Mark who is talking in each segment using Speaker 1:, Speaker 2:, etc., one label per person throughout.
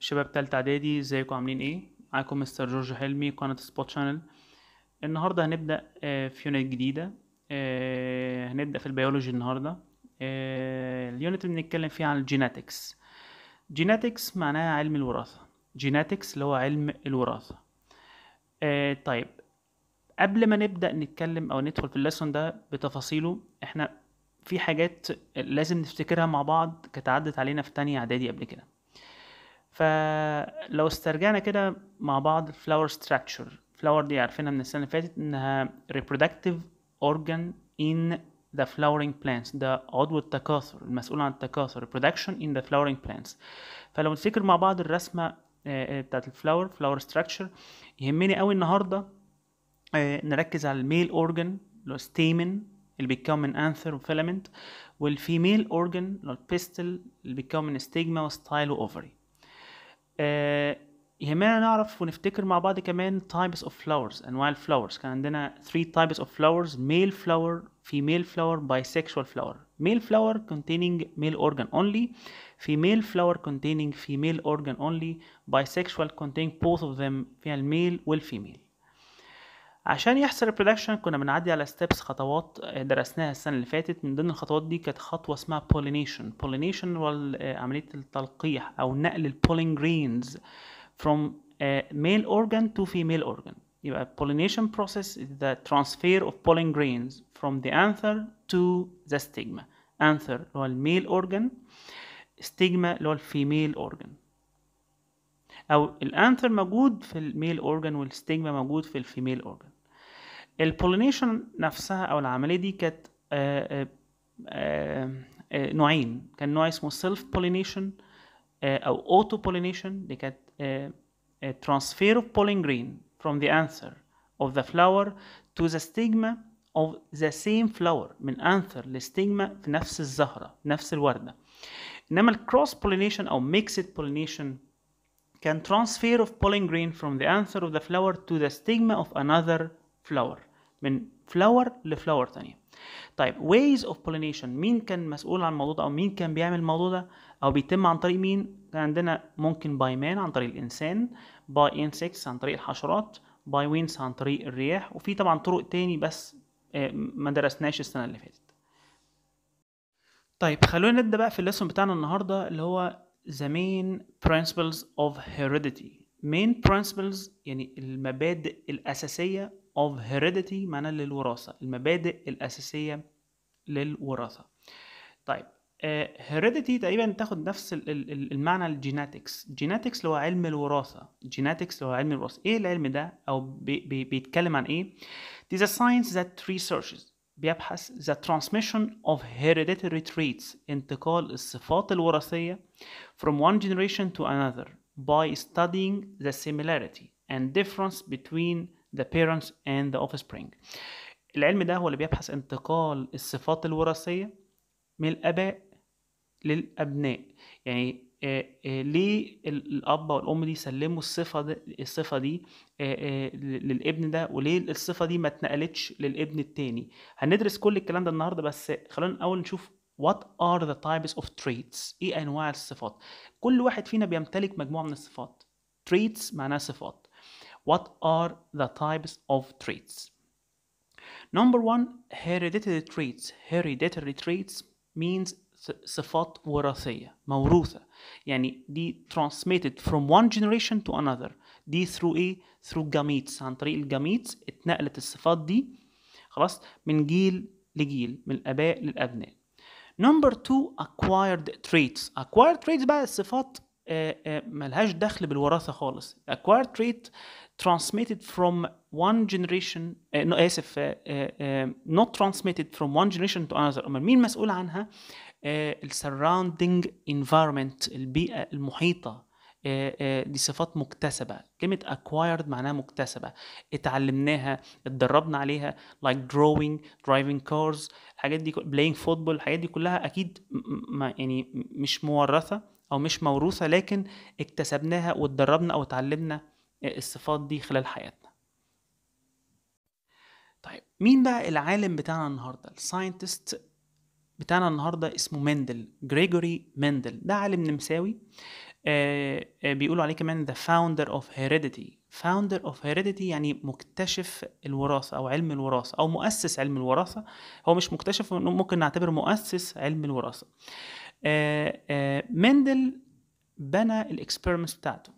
Speaker 1: شباب تالتة اعدادي ازيكم عاملين ايه معاكم مستر جورج حلمي قناة سبوت شانل النهاردة هنبدأ آه، في يونت جديدة آه، هنبدأ في البيولوجي النهاردة آه، اليونت اللي بنتكلم فيه عن الجيناتكس جيناتكس معناها علم الوراثة جيناتكس اللي هو علم الوراثة آه، طيب قبل ما نبدأ نتكلم أو ندخل في الليسون ده بتفاصيله احنا في حاجات لازم نفتكرها مع بعض كانت عدت علينا في تانية إعدادي قبل كده فلو استرجعنا كده مع بعض الفلاور ستراكشر فلاور دي عارفينها من السنة اللي فاتت إنها reproductive organ in the flowering plants ده عضو التكاثر المسؤول عن التكاثر reproduction in the flowering plants فلو نفتكر مع بعض الرسمة آه، آه، بتاعت الفلاور فلاور ستراكشر يهمني قوي النهارده آه، نركز على الميل اورجن اللي هو ستيمن اللي بيتكون من انثر وفيلامنت والفيميل اورجن اللي هو البيستل اللي بيتكون من ستيجما وستايل واوفري آه، يهمنا نعرف ونفتكر مع بعض كمان types of flowers انواع الفلاورز كان عندنا three types of flowers male flower female flower bisexual flower male flower containing male organ only female flower containing female organ only bisexual containing both of them فيها الميل والفيميل عشان يحصل reproduction كنا بنعدي على steps خطوات آه، درسناها السنة اللي فاتت من ضمن الخطوات دي كانت خطوة اسمها pollination pollination هو ال- آه، عملية التلقيح أو نقل ال pollen grains from uh, male organ to female organ يبقى pollination process is the transfer of pollen grains from the anther to the stigma anther اللي هو الميل organ stigma اللي هو الفيميل organ او الانثر موجود في الميل اورجان والستيجما موجود في الفيميل اورجان البولينيشن نفسها او العمليه دي كانت آه، آه، آه، آه، نوعين كان نوع اسمه سيلف بولينيشن او اوتو بولينيشن دي كانت ترانسفير اوف pollen grain from the anther of the flower to the stigma of the same flower من anther لستيجما في نفس الزهره نفس الورده انما الكروس pollination او mixed pollination can transfer of pollen grain from the anther of the flower to the stigma of another flower من flower لفلاور تانية طيب ways of pollination مين كان مسؤول عن الموضوع ده او مين كان بيعمل الموضوع ده او بيتم عن طريق مين كان عندنا ممكن by man عن طريق الانسان by insects عن طريق الحشرات by winds عن طريق الرياح وفي طبعا طرق تاني بس آه، ما درسناش السنة اللي فاتت طيب خلونا نبدأ بقى في الليسون بتاعنا النهاردة اللي هو the main principles of heredity main principles يعني المبادئ الأساسية of heredity معناها للوراثة المبادئ الأساسية للوراثة طيب آه، heredity تقريبا تاخد نفس ال- ال- ال- المعنى الجيناتكس جيناتكس اللي هو علم الوراثة جيناتكس اللي هو علم الوراثة ايه العلم ده او بي بي بيتكلم عن ايه It is a science that researches بيبحث the transmission of hereditary traits انتقال الصفات الوراثية from one generation to another by studying the similarity and difference between the parents and the offspring العلم ده هو اللي بيبحث انتقال الصفات الوراثية من الآباء للأبناء يعني آه، آه، ليه ال- الأب والأم دي سلموا الصفة دي الصفة دي آه، آه، ل- للابن ده وليه الصفة دي ما اتنقلتش للابن التاني هندرس كل الكلام ده النهاردة بس خلونا الأول نشوف what are the types of traits ايه أنواع الصفات كل واحد فينا بيمتلك مجموعة من الصفات traits معناها صفات what are the types of traits Number one, hereditary traits. Hereditary traits means ص- صفات وراثية موروثة يعني دي transmitted from one generation to another دي through ايه؟ through gametes عن طريق الجاميتس اتنقلت الصفات دي خلاص من جيل لجيل من الآباء للأبناء Number two, acquired traits. Acquired traits بقى الصفات آه، آه، ملهاش دخل بالوراثة خالص. Acquired trait transmitted from one generation آه، no، آسف آه، آه، آه، not transmitted from one generation to another. أمال مين مسؤول عنها؟ آه، ال surrounding environment البيئة المحيطة آه، آه، دي صفات مكتسبة كلمة acquired معناها مكتسبة اتعلمناها اتدربنا عليها like drawing driving cars الحاجات دي كل- playing football الحاجات دي كلها أكيد م- م- ما يعني م- مش مورثة أو مش موروثة لكن اكتسبناها واتدربنا أو اتعلمنا آه، الصفات دي خلال حياتنا طيب مين بقى العالم بتاعنا النهارده الساينتست بتاعنا النهارده اسمه مندل جريجوري مندل ده عالم نمساوي آه، آه، بيقولوا عليه كمان the founder of heredity founder of heredity يعني مكتشف الوراثة أو علم الوراثة أو مؤسس علم الوراثة هو مش مكتشف ممكن نعتبر مؤسس علم الوراثة آه، مندل بنى الاكسبيرمنتس بتاعته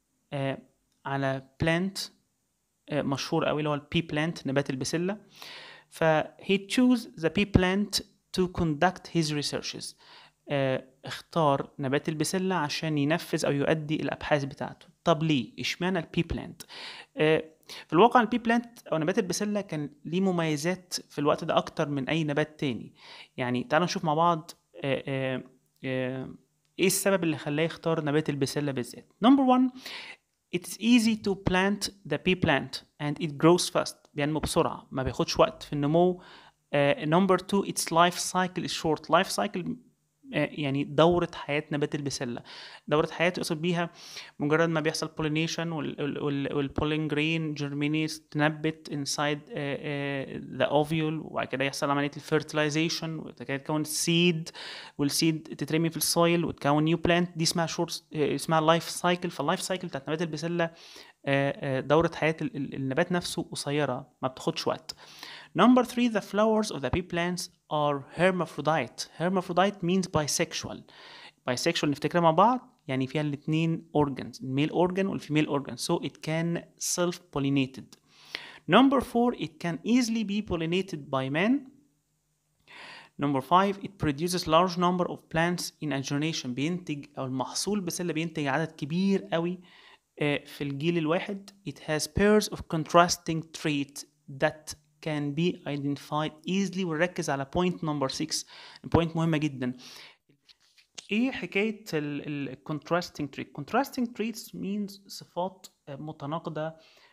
Speaker 1: على بلانت مشهور قوي اللي هو البي بلانت نبات البسلة ف he chose the pea plant to conduct his researches آه، اختار نبات البسلة عشان ينفذ أو يؤدي الأبحاث بتاعته طب ليه؟ اشمعنى البي بلانت؟ آه، في الواقع البي بلانت أو نبات البسلة كان ليه مميزات في الوقت ده أكتر من أي نبات تاني يعني تعالوا نشوف مع بعض آه، ايه السبب اللي خلاه يختار نبات البسلة بالذات نمبر 1 It's easy to plant the pea plant and it grows fast بينمو بسرعة ما بياخدش وقت في النمو نمبر uh, 2 its life cycle is short life cycle آه، يعني دورة حياة نبات البسلة دورة حياته يقصد بيها مجرد ما بيحصل pollination والبولين جرين جيرمينيز تنبت inside ذا اوفيول وبعد كده يحصل عملية الفيرتلايزيشن وبعد كده تكون سيد والسيد تترمي في السويل وتكون نيو بلانت دي اسمها شورت آه، اسمها لايف سايكل فاللايف سايكل بتاعت نبات البسلة آه، دورة حياة النبات نفسه قصيرة ما بتاخدش وقت Number three, the flowers of the pea plants are hermaphrodite. Hermaphrodite means bisexual. Bisexual نفتكرها مع بعض يعني فيها الاثنين organs الميل organ والفيميل organ so it can self-pollinated. Number four, it can easily be pollinated by men. Number five, it produces large number of plants in a generation بينتج أو المحصول بسلة بينتج عدد كبير قوي في الجيل الواحد. It has pairs of contrasting traits that can be identified easily ونركز على point number 6 point مهمة جدا ايه حكاية ال contrasting trait contrasting traits means صفات متناقضة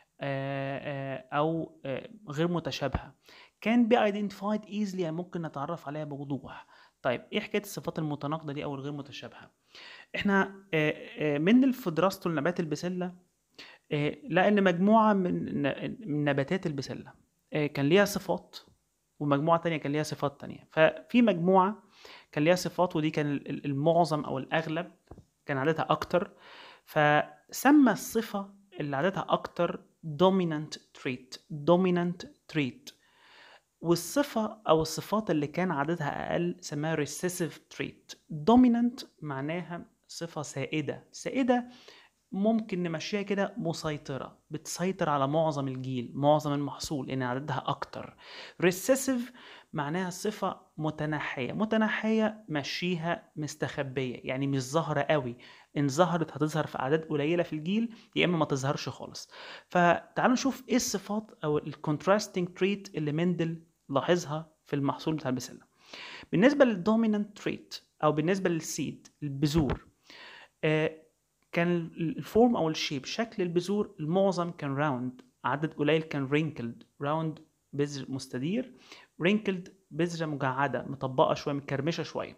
Speaker 1: او غير متشابهة can be identified easily يعني ممكن نتعرف عليها بوضوح طيب ايه حكايه الصفات المتناقضه دي او الغير متشابهه احنا من في دراسته لنبات البسله لقى ان مجموعه من نباتات البسله آه، كان ليها صفات ومجموعة تانية كان ليها صفات تانية ففي مجموعة كان ليها صفات ودي كان المعظم أو الأغلب كان عددها أكتر فسمى الصفة اللي عددها أكتر dominant trait dominant trait والصفة أو الصفات اللي كان عددها أقل سماها recessive trait dominant معناها صفة سائدة سائدة ممكن نمشيها كده مسيطرة بتسيطر على معظم الجيل معظم المحصول لأن عددها أكتر ريسيسيف معناها صفة متنحية متنحية مشيها مستخبية يعني مش ظاهرة قوي إن ظهرت هتظهر في أعداد قليلة في الجيل يا إما ما تظهرش خالص فتعالوا نشوف إيه الصفات أو الكونتراستنج تريت اللي مندل لاحظها في المحصول بتاع البسلة بالنسبة للدومينانت تريت أو بالنسبة للسيد البذور آه كان الفورم او الشيب شكل البذور المعظم كان راوند عدد قليل كان رينكلد راوند بذر مستدير رينكلد بذره مجعده مطبقه شويه مكرمشه شويه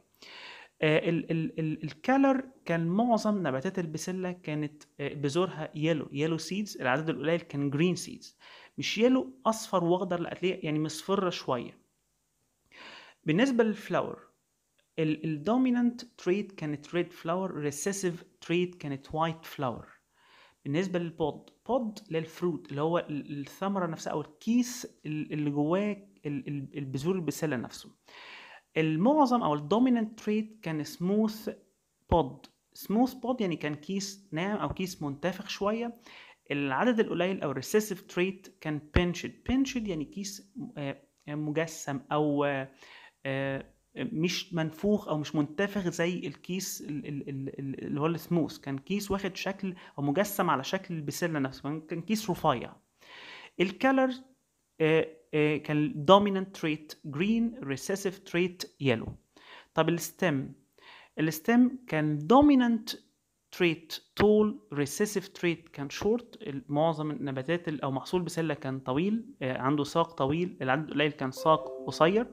Speaker 1: الكالر كان معظم نباتات البسله كانت آه، بذورها يلو يلو سيدز العدد القليل كان جرين سيدز مش يلو اصفر واخضر لا يعني مصفره شويه بالنسبه للفلاور الدومينانت تريت كانت ريد فلاور ريسيسيف تريت كانت وايت فلاور بالنسبه للبود بود للفروت اللي هو الثمره نفسها او الكيس اللي جواه البذور البسله نفسه المعظم او الدومينانت تريت كان سموث بود سموث بود يعني كان كيس ناعم او كيس منتفخ شويه العدد القليل او الريسيسيف تريت كان بنشد بنشد يعني كيس آه، مجسم او آه، مش منفوخ او مش منتفخ زي الكيس اللي هو السموث كان كيس واخد شكل او مجسم على شكل البسله نفسه كان كيس رفيع الكالر آه، آه، كان دومينانت تريت جرين ريسيسيف تريت يلو طب الستم الستم كان دومينانت تريت طول ريسيسيف تريت كان شورت معظم النباتات او محصول بسله كان طويل آه، عنده ساق طويل العدد قليل كان ساق قصير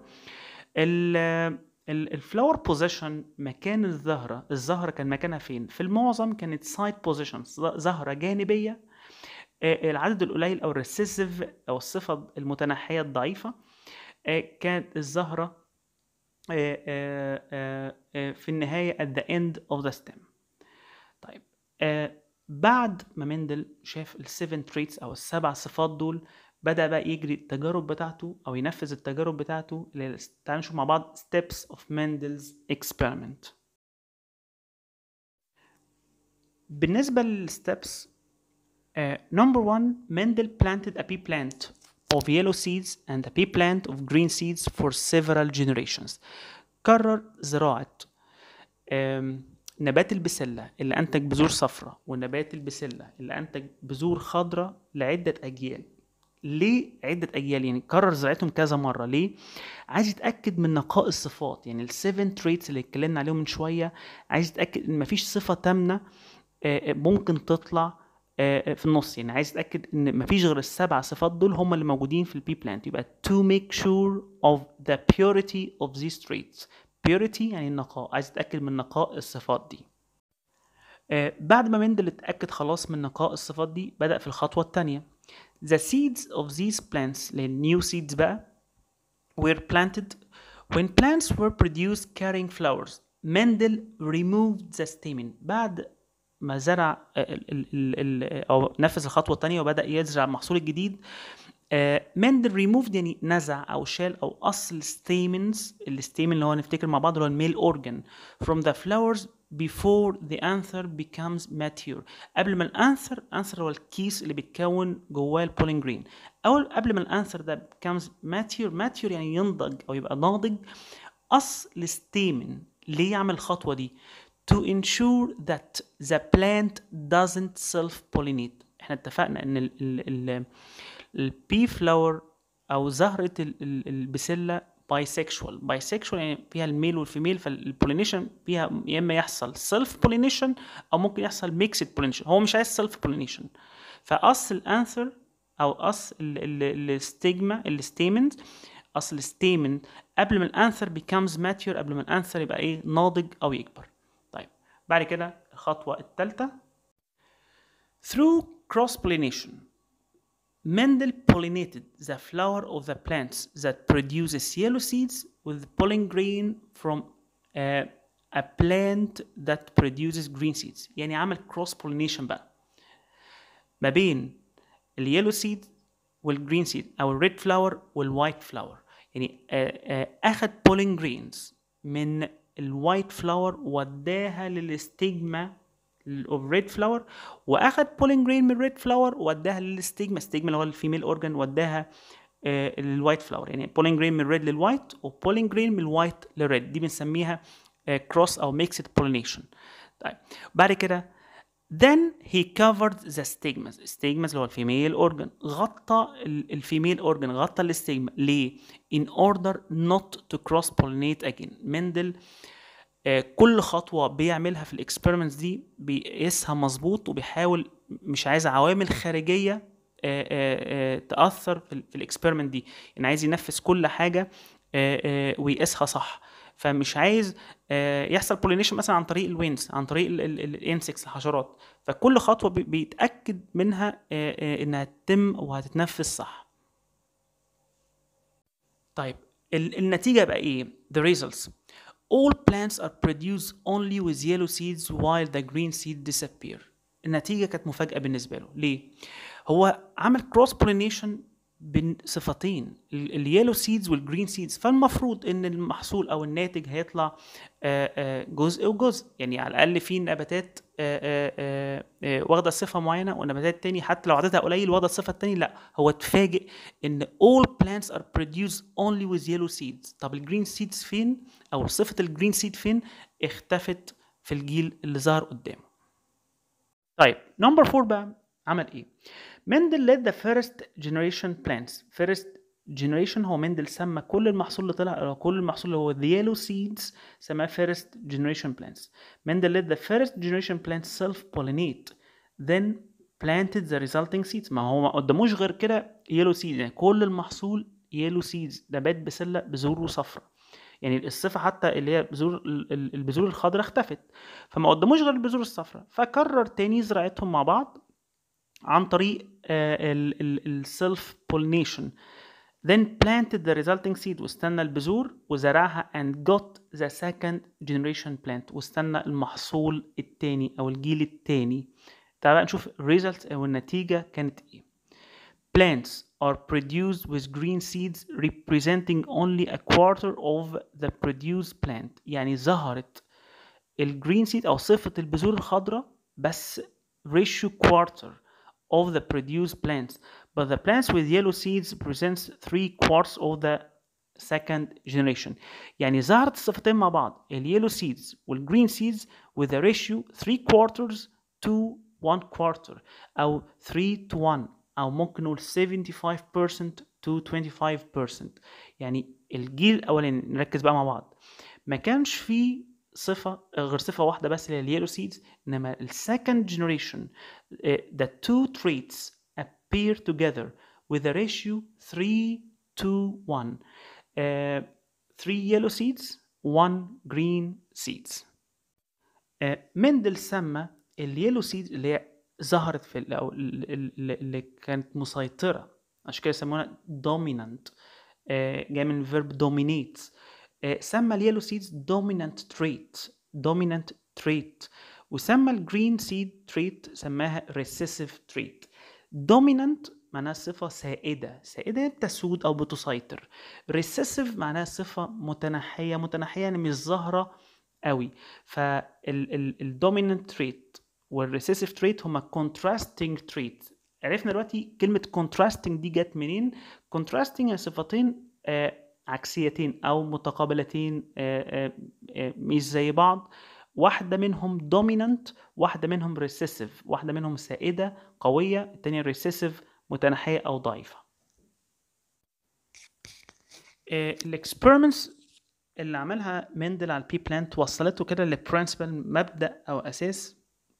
Speaker 1: الفلاور بوزيشن مكان الزهره الزهره كان مكانها فين في المعظم كانت سايد بوزيشن زهره جانبيه العدد القليل او الريسيسيف او الصفه المتنحيه الضعيفه كانت الزهره في النهايه at the end of the stem طيب آه بعد ما مندل شاف السيفن تريتس او السبع صفات دول بدأ بقى يجري التجارب بتاعته او ينفذ التجارب بتاعته اللي تعالوا نشوف مع بعض steps of Mendel's experiment بالنسبة للستبس uh, number one Mendel planted a pea plant of yellow seeds and a pea plant of green seeds for several generations قرر زراعة um, نبات البسلة اللي أنتج بذور صفراء ونبات البسلة اللي أنتج بذور خضراء لعدة أجيال ليه عدة أجيال يعني كرر زراعتهم كذا مرة ليه؟ عايز يتأكد من نقاء الصفات يعني السيفن تريتس اللي اتكلمنا عليهم من شوية عايز يتأكد إن مفيش صفة تامنة ممكن تطلع في النص يعني عايز يتأكد إن مفيش غير السبع صفات دول هم اللي موجودين في البي بلانت يبقى to make sure of the purity of these traits purity يعني النقاء عايز يتأكد من نقاء الصفات دي بعد ما مندل اتأكد خلاص من نقاء الصفات دي بدأ في الخطوة التانية The seeds of these plants اللي new seeds بقى were planted when plants were produced carrying flowers Mendel removed the stamen بعد ما زرع ال ال ال او نفذ الخطوه الثانيه وبدا يزرع المحصول الجديد مندل ريموفد يعني نزع او شال او اصل ستيمنز الستيمن اللي هو نفتكر مع بعض اللي هو الميل اورجن from the flowers before the anther becomes mature قبل ما الانثر انثر هو الكيس اللي بيتكون جواه البولين جرين او قبل ما الانثر ده becomes mature mature يعني ينضج او يبقى ناضج قص الستيمن ليه يعمل الخطوه دي to ensure that the plant doesn't self-pollinate احنا اتفقنا ان ال ال ال البي فلاور او زهرة البسلة bisexual bisexual يعني فيها الميل والفيميل فالبولينيشن فيها يا اما يحصل سيلف بولينيشن او ممكن يحصل ميكسد بولينيشن هو مش عايز سيلف بولينيشن فقص الانثر او قص الستيجما الستيمنز اصل الستيمن قبل ما الانثر becomes mature قبل ما الانثر يبقى ايه ناضج او يكبر طيب بعد كده الخطوة الثالثة through cross pollination Mendel pollinated the flower of the plants that produces yellow seeds with pollen grain from uh, a plant that produces green seeds يعني عمل cross pollination بقى ما بين اليلو سيد والجرين سيد او الريد فلاور والوايت فلاور يعني آه، آه، اخد بولين جرينز من الوايت فلاور وداها للستيجما اوف ريد فلاور واخد بولين جرين من الريد فلاور وداها للستيجما الستيجما اللي هو الفيميل اورجان وداها آه، للوايت فلاور يعني بولين جرين من الريد للوايت وبولين جرين من الوايت للريد دي بنسميها كروس او ميكسد بولينيشن طيب بعد كده then he covered the stigmas stigmas اللي هو الفيميل اورجان غطى ال- الفيميل اورجان غطى الستيجما ليه in order not to cross pollinate again مندل آه، كل خطوه بيعملها في الاكسبيرمنتس دي بيقيسها مظبوط وبيحاول مش عايز عوامل خارجيه آه، آه، آه، تاثر في ال- في الاكسبيرمنت دي يعني عايز ينفذ كل حاجه آه، آه، ويقيسها صح فمش عايز آه، يحصل بولينيشن مثلا عن طريق الوينز عن طريق الانسكس الحشرات فكل خطوه بي- بيتاكد منها آه، آه، انها تتم وهتتنفذ صح طيب ال- النتيجه بقى ايه the results all plants are produced only with yellow seeds while the green seed disappear النتيجه كانت مفاجاه بالنسبه له ليه هو عمل cross pollination بين صفتين اليلو سيدز والجرين سيدز فالمفروض ان المحصول او الناتج هيطلع آه، آه، جزء وجزء يعني على الاقل في نباتات آه، آه، آه، آه، واخده صفه معينه ونباتات تاني حتى لو عددها قليل واخده الصفه التانية لا هو اتفاجئ ان all plants are produced only with yellow seeds طب الجرين سيدز فين او صفه الجرين سيد فين اختفت في الجيل اللي ظهر قدامه طيب نمبر 4 بقى عمل ايه مندل led the first generation plants first generation هو مندل سمى كل المحصول اللي طلع أو كل المحصول اللي هو the yellow seeds سماه first generation plants مندل led the first generation plants self pollinate then planted the resulting seeds ما هو ما قداموش غير كده yellow seeds يعني كل المحصول yellow seeds نبات بسلة بذور صفراء يعني الصفة حتى اللي هي بذور ال- ال- البذور الخضراء اختفت فما قداموش غير البذور الصفراء فقرر تاني زراعتهم مع بعض عن طريق السيلف بولينيشن then planted the resulting seed واستنى البذور وزرعها and got the second generation plant واستنى المحصول التاني أو الجيل التاني تعال بقى نشوف results أو النتيجة كانت إيه plants are produced with green seeds representing only a quarter of the produced plant يعني ظهرت الجرين seed أو صفة البذور الخضراء بس ratio quarter of the produced plants but the plants with yellow seeds presents three quarters of the second generation يعني ظهرت الصفتين مع بعض اليلو seeds والجرين seeds with a ratio 3 quarters to 1 quarter أو 3 to 1 أو ممكن نقول 75% to 25% يعني الجيل الأولاني نركز بقى مع بعض ما كانش فيه صفة غير صفة واحدة بس اللي هي اليلو seeds إنما السكند generation uh, the two traits appear together with a ratio 3 to 1 uh, 3 yellow seeds 1 green seeds uh, مندل سمى اليلو سيدز اللي هي ظهرت في ال- او ال- ال- اللي كانت مسيطرة عشان كده يسمونها dominant آه، جاي من verb dominate آه، سمى اليلو سيدز dominant trait dominant trait وسمى الجرين سيد تريت سماها recessive trait dominant معناها صفة سائدة سائدة يعني بتسود أو بتسيطر recessive معناها صفة متنحية متنحية يعني مش ظاهرة قوي فالدوميننت تريت والريسيسيف تريت هما contrasting تريت عرفنا دلوقتي كلمة contrasting دي جت منين contrasting هي صفتين آه عكسيتين أو متقابلتين آه آه آه مش زي بعض واحدة منهم dominant واحدة منهم recessive واحدة منهم سائدة قوية التانية recessive متنحية أو ضعيفة الاكسبيرمنتس اللي عملها مندل على البي بلانت وصلته كده لبرنسبل مبدأ أو أساس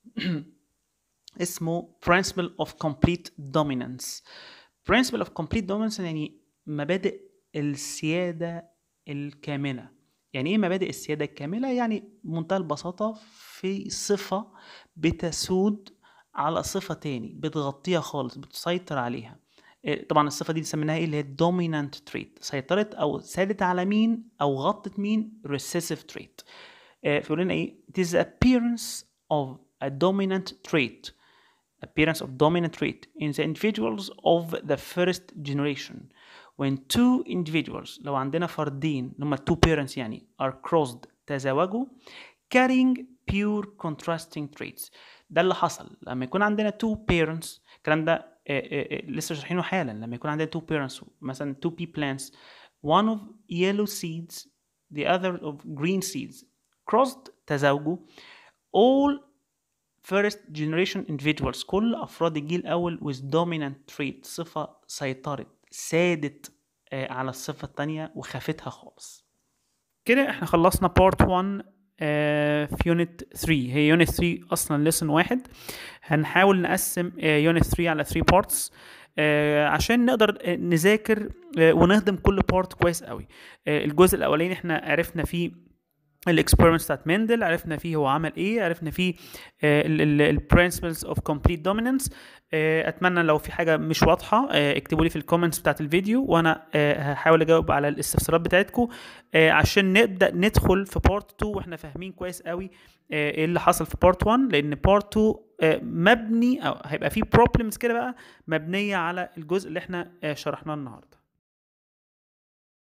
Speaker 1: اسمه principle of complete dominance principle of complete dominance يعني مبادئ السيادة الكاملة يعني ايه مبادئ السيادة الكاملة يعني بمنتهى البساطة في صفة بتسود على صفة تاني بتغطيها خالص بتسيطر عليها إيه، طبعا الصفة دي سميناها ايه اللي هي dominant trait سيطرت او سادت على مين او غطت مين recessive trait آه، فيقول لنا ايه it is the appearance of a dominant trait appearance of dominant trait in the individuals of the first generation when two individuals لو عندنا فردين اللي هما two parents يعني are crossed تزاوجوا carrying pure contrasting traits ده اللي حصل لما يكون عندنا two parents الكلام ده آه، آه، آه، لسه شارحينه حالا لما يكون عندنا two parents مثلا two pea plants one of yellow seeds the other of green seeds crossed تزاوجوا all first generation individuals كل أفراد الجيل الأول with dominant trait صفة سيطرت سادت آه، على الصفة التانية وخافتها خالص كده احنا خلصنا بارت 1 آه، في يونت 3 هي يونت 3 اصلا ليسن واحد هنحاول نقسم يونت 3 على 3 بارتس عشان نقدر آه، نذاكر آه، ونهضم كل بارت كويس قوي آه، الجزء الاولاني احنا عرفنا فيه الاكسبيرمنتس بتاعت مندل عرفنا فيه هو عمل ايه عرفنا فيه البرنسبلز اوف كومبليت دومينانس اتمنى لو في حاجه مش واضحه آه، اكتبوا لي في الكومنتس بتاعت الفيديو وانا آه، هحاول اجاوب على الاستفسارات بتاعتكم عشان نبدا ندخل في بارت 2 واحنا فاهمين كويس قوي آه، ايه اللي حصل في بارت 1 لان بارت 2 آه، مبني او هيبقى فيه بروبلمز كده بقى مبنيه على الجزء اللي احنا آه، شرحناه النهارده